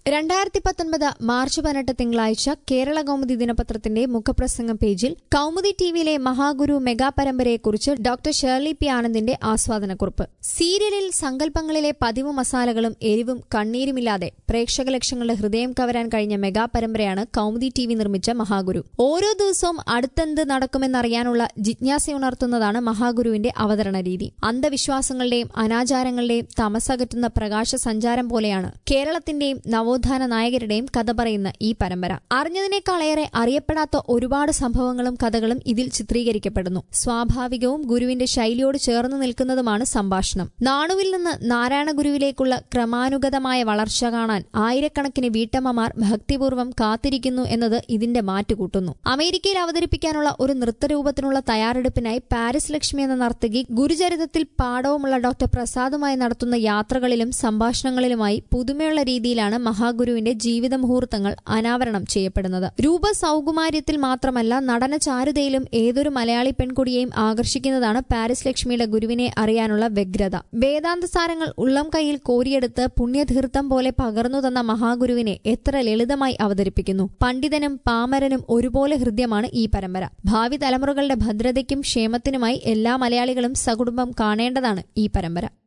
രണ്ടായിരത്തി പത്തൊൻപത് മാർച്ച് പതിനെട്ട് തിങ്കളാഴ്ച കേരള കൗമുദി ദിനപത്രത്തിന്റെ മുഖപ്രസംഗം പേജിൽ കൗമുദി ടിവിയിലെ മഹാഗുരു മെഗാ പരമ്പരയെക്കുറിച്ച് ഡോക്ടർ ഷേർലി പി ആനന്ദിന്റെ ആസ്വാദനക്കുറിപ്പ് സീരിയലിൽ സങ്കല്പങ്ങളിലെ പതിവ് മസാലകളും എരിവും കണ്ണീരുമില്ലാതെ പ്രേക്ഷക ലക്ഷങ്ങളുടെ ഹൃദയം കവരാൻ കഴിഞ്ഞ മെഗാ പരമ്പരയാണ് കൗമുദി ടി വി നിർമ്മിച്ച മഹാഗുരു ഓരോ ദിവസവും അടുത്തെന്ത് നടക്കുമെന്നറിയാനുള്ള ജിജ്ഞാസയുണർത്തുന്നതാണ് മഹാഗുരുവിന്റെ അവതരണ രീതി അന്ധവിശ്വാസങ്ങളുടെയും അനാചാരങ്ങളുടെയും തമസകറ്റുന്ന പ്രകാശ സഞ്ചാരം പോലെയാണ് കേരളത്തിന്റെയും നവോത്ഥാന നായകരുടെയും കഥ പറയുന്ന ഈ പരമ്പര അറിഞ്ഞതിനേക്കാളേറെ അറിയപ്പെടാത്ത ഒരുപാട് സംഭവങ്ങളും കഥകളും ഇതിൽ ചിത്രീകരിക്കപ്പെടുന്നു സ്വാഭാവികവും ഗുരുവിന്റെ ശൈലിയോട് ചേർന്ന് നിൽക്കുന്നതുമാണ് സംഭാഷണം നാണുവിൽ നിന്ന് നാരായണ ഗുരുവിലേക്കുള്ള ക്രമാനുഗതമായ വളർച്ച കാണാൻ ആയിരക്കണക്കിന് വീട്ടമ്മമാർ ഭക്തിപൂർവ്വം കാത്തിരിക്കുന്നു എന്നത് ഇതിന്റെ മാറ്റുകൂട്ടുന്നു അമേരിക്കയിൽ അവതരിപ്പിക്കാനുള്ള ഒരു നൃത്തരൂപത്തിനുള്ള തയ്യാറെടുപ്പിനായി പാരിസ് ലക്ഷ്മി എന്ന നർത്തകി ഗുരുചരിതത്തിൽ പാഠവുമുള്ള ഡോക്ടർ പ്രസാദുമായി നടത്തുന്ന യാത്രകളിലും സംഭാഷണങ്ങളിലുമായി പുതുമയുള്ള രീതിയിലാണ് മഹാഗുരുവിന്റെ ജീവിത മുഹൂർത്തങ്ങൾ അനാവരണം ചെയ്യപ്പെടുന്നത് രൂപ സൗകുമാര്യത്തിൽ മാത്രമല്ല നടന ചാരുതയിലും ഏതൊരു മലയാളി പെൺകുടിയെയും ആകർഷിക്കുന്നതാണ് പാരിസ് ലക്ഷ്മിയുടെ ഗുരുവിനെ അറിയാനുള്ള വ്യഗ്രത വേദാന്ത സാരങ്ങൾ ഉള്ളം കൈയിൽ കോരിയെടുത്ത് പുണ്യതീർത്ഥം പോലെ പകർന്നു തന്ന മഹാഗുരുവിനെ എത്ര ലളിതമായി അവതരിപ്പിക്കുന്നു പണ്ഡിതനും പാമരനും ഒരുപോലെ ഹൃദ്യമാണ് ഈ പരമ്പര ഭാവി തലമുറകളുടെ ഭദ്രതയ്ക്കും ക്ഷേമത്തിനുമായി എല്ലാ മലയാളികളും സകുടുംബം കാണേണ്ടതാണ് ഈ പരമ്പര